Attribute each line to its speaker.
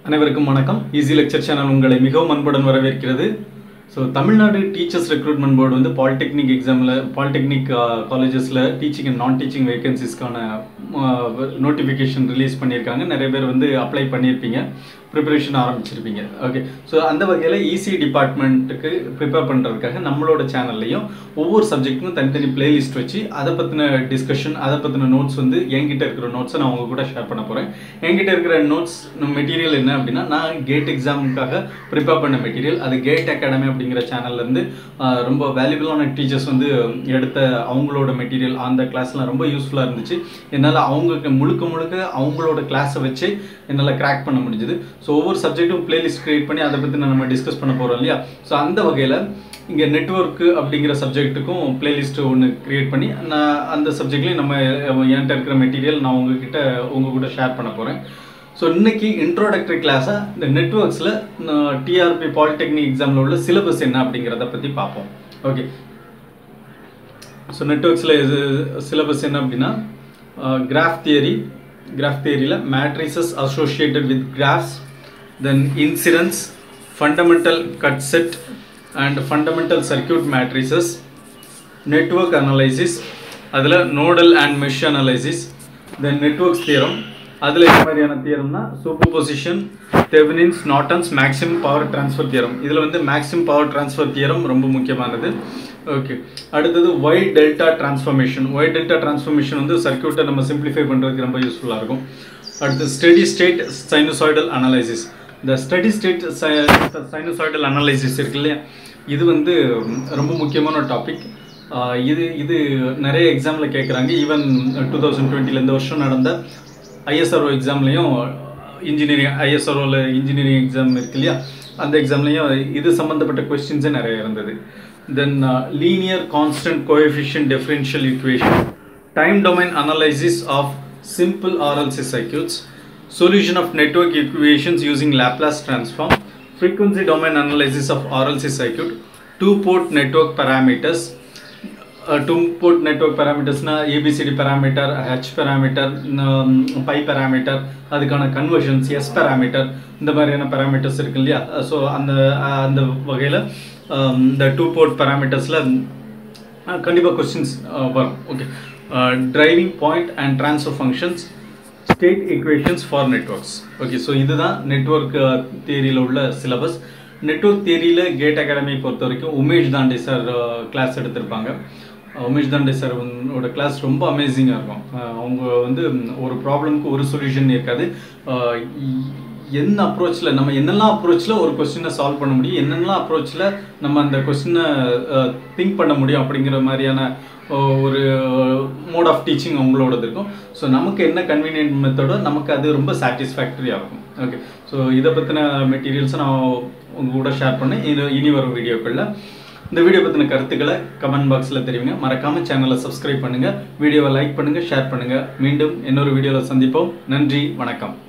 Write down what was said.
Speaker 1: அனைவருக்கும் வணக்கம் easy lecture channel உங்களை மிகவும் அன்புடன் வரவேற்கிறது so Tamil Nadu teachers recruitment board வந்து பாலிடெக்னிக் எக்ஸாமில் பாலிடெக்னிக் காலேஜஸில் டீச்சிங் அண்ட் நான் டீச்சிங் வேகன்சிஸ்க்கான நோட்டிஃபிகேஷன் ரிலீஸ் பண்ணியிருக்காங்க நிறைய பேர் வந்து அப்ளை பண்ணியிருப்பீங்க ப்ரிப்பரேஷன் ஆரம்பிச்சிருப்பீங்க ஓகே ஸோ அந்த வகையில் இசி டிபார்ட்மெண்ட்டுக்கு ப்ரிப்பேர் பண்ணுறதுக்காக நம்மளோட சேனல்லையும் ஒவ்வொரு சப்ஜெக்ட்டுக்கும் தனித்தனி பிளேலிஸ்ட் வச்சு அதை பற்றின டிஸ்கஷன் அதை பற்றின நோட்ஸ் வந்து என்கிட்ட இருக்கிற நோட்ஸை நான் உங்க கூட ஷேர் பண்ண போகிறேன் என்கிட்ட இருக்கிற நோட்ஸ் மெட்டீரியல் என்ன அப்படின்னா நான் கேட் எக்ஸாமுக்காக ப்ரிப்பேர் பண்ண மெட்டீரியல் அது கேட் அகாடமி அப்படிங்கிற சேனல்லேருந்து ரொம்ப வேல்யூபிளான டீச்சர்ஸ் வந்து எடுத்த அவங்களோட மெட்டீரியல் அந்த கிளாஸ்லாம் ரொம்ப யூஸ்ஃபுல்லாக இருந்துச்சு என்னால் அவங்க முழுக்க முழுக்க அவங்களோட கிளாஸை வச்சு என்னால் கிராக் பண்ண முடிஞ்சுது ஸோ ஒவ்வொரு சப்ஜெக்ட்டும் பிளேலிஸ்ட் க்ரியேட் பண்ணி அதை பற்றி நம்ம டிஸ்கஸ் பண்ண போகிறோம் இல்லையா ஸோ அந்த வகையில் இங்கே நெட்ஒர்க்கு அப்படிங்கிற சப்ஜெக்ட்டுக்கும் பிளேலிஸ்ட் ஒன்று க்ரியேட் பண்ணி நான் அந்த சப்ஜெக்ட்லேயும் நம்ம என்கிட்ட இருக்கிற மெட்டீரியல் நான் உங்ககிட்ட உங்கள் கூட ஷேர் பண்ண போகிறேன் ஸோ இன்னைக்கு இன்ட்ரோடக்டரி கிளாஸாக இந்த நெட்ஒர்க்ஸில் டிஆர்பி பாலிடெக்னிக் எக்ஸாமில் உள்ள சிலபஸ் என்ன அப்படிங்கிறத பற்றி பார்ப்போம் ஓகே ஸோ நெட்ஒர்க்ஸில் இது சிலபஸ் என்ன அப்படின்னா கிராஃப் தியரி கிராஃப் தியரியில் matrices associated with graphs then incidence fundamental cut set and fundamental circuit matrices network analysis அதில் nodal and mesh analysis then networks theorem அதில் என்ன மாதிரியான தியரம்னா super position Thevenin's Norton's maximum power transfer theorem இதில் வந்து maximum power transfer theorem ரொம்ப முக்கியமானது okay அடுத்தது Y delta transformation Y delta transformation வந்து சர்க்கியூட்டை நம்ம சிம்பிளிஃபை பண்ணுறதுக்கு ரொம்ப யூஸ்ஃபுல்லாக இருக்கும் அடுத்து ஸ்டெடி ஸ்டேட் சைனசாய்டல் அனலைசிஸ் இந்த ஸ்டடி ஸ்டேட் சைனசாய்டல் அனலைசிஸ் இருக்கு இல்லையா இது வந்து ரொம்ப முக்கியமான டாபிக் இது இது நிறைய எக்ஸாமில் கேட்குறாங்க ஈவன் டூ தௌசண்ட் டுவெண்ட்டியில் இந்த வருஷம் நடந்த ஐஎஸ்ஆர்ஓ எக்ஸாம்லேயும் இன்ஜினியரிங் ஐஎஸ்ஆர்ஓவில் இன்ஜினியரிங் எக்ஸாம் இருக்கு இல்லையா அந்த எக்ஸாம்லேயும் இது சம்மந்தப்பட்ட கொஸ்டின்ஸே நிறைய இருந்தது then linear constant coefficient differential equation time domain analysis of simple RLC circuits, solution of network equations using Laplace transform, frequency domain analysis of RLC circuit, two port network parameters, two port network பேராமீட்டர்ஸ்னா ABCD parameter H parameter Y parameter அதுக்கான conversions S parameter இந்த மாதிரியான parameters இருக்கு இல்லையா so அந்த அந்த வகையில் இந்த டூ போர்ட் பேராமீட்டர்ஸில் கண்டிப்பாக கொஸ்டின்ஸ் வரும் okay driving point and transfer functions state equations for networks okay so இதுதான் நெட்ஒர்க் தியரியில் உள்ள சிலபஸ் நெட்ஒர்க் தியரியில் கேட் அகாடமியை பொறுத்த வரைக்கும் உமேஷ் தாண்டே சார் கிளாஸ் எடுத்திருப்பாங்க உமேஷ் தாண்டே சார் ஓட கிளாஸ் ரொம்ப அமேசிங்காக இருக்கும் அவங்க வந்து ஒரு ப்ராப்ளம்க்கு ஒரு சொல்யூஷன் இருக்காது என்ன அப்ரோச்சில் நம்ம என்னெல்லாம் அப்ரோச்சில் ஒரு கொஸ்டினை சால்வ் பண்ண முடியும் என்னெல்லாம் அப்ரோச்சில் நம்ம அந்த கொஸ்டினை திங்க் பண்ண முடியும் அப்படிங்கிற மாதிரியான ஒரு மோட் ஆஃப் டீச்சிங் அவங்களோடது இருக்கும் ஸோ நமக்கு என்ன கன்வீனியன்ட் மெத்தடோ நமக்கு அது ரொம்ப சாட்டிஸ்ஃபேக்டரியாக இருக்கும் ஓகே ஸோ இதை பற்றின மெட்டீரியல்ஸை நான் உங்கள் கூட ஷேர் பண்ணேன் இது இனி வரும் வீடியோக்களில் இந்த வீடியோ பற்றின கருத்துக்களை கமெண்ட் பாக்ஸில் தெரிவிங்க மறக்காமல் சேனலை சப்ஸ்கிரைப் பண்ணுங்கள் வீடியோவை லைக் பண்ணுங்கள் ஷேர் பண்ணுங்கள் மீண்டும் இன்னொரு வீடியோவில் சந்திப்போம் நன்றி வணக்கம்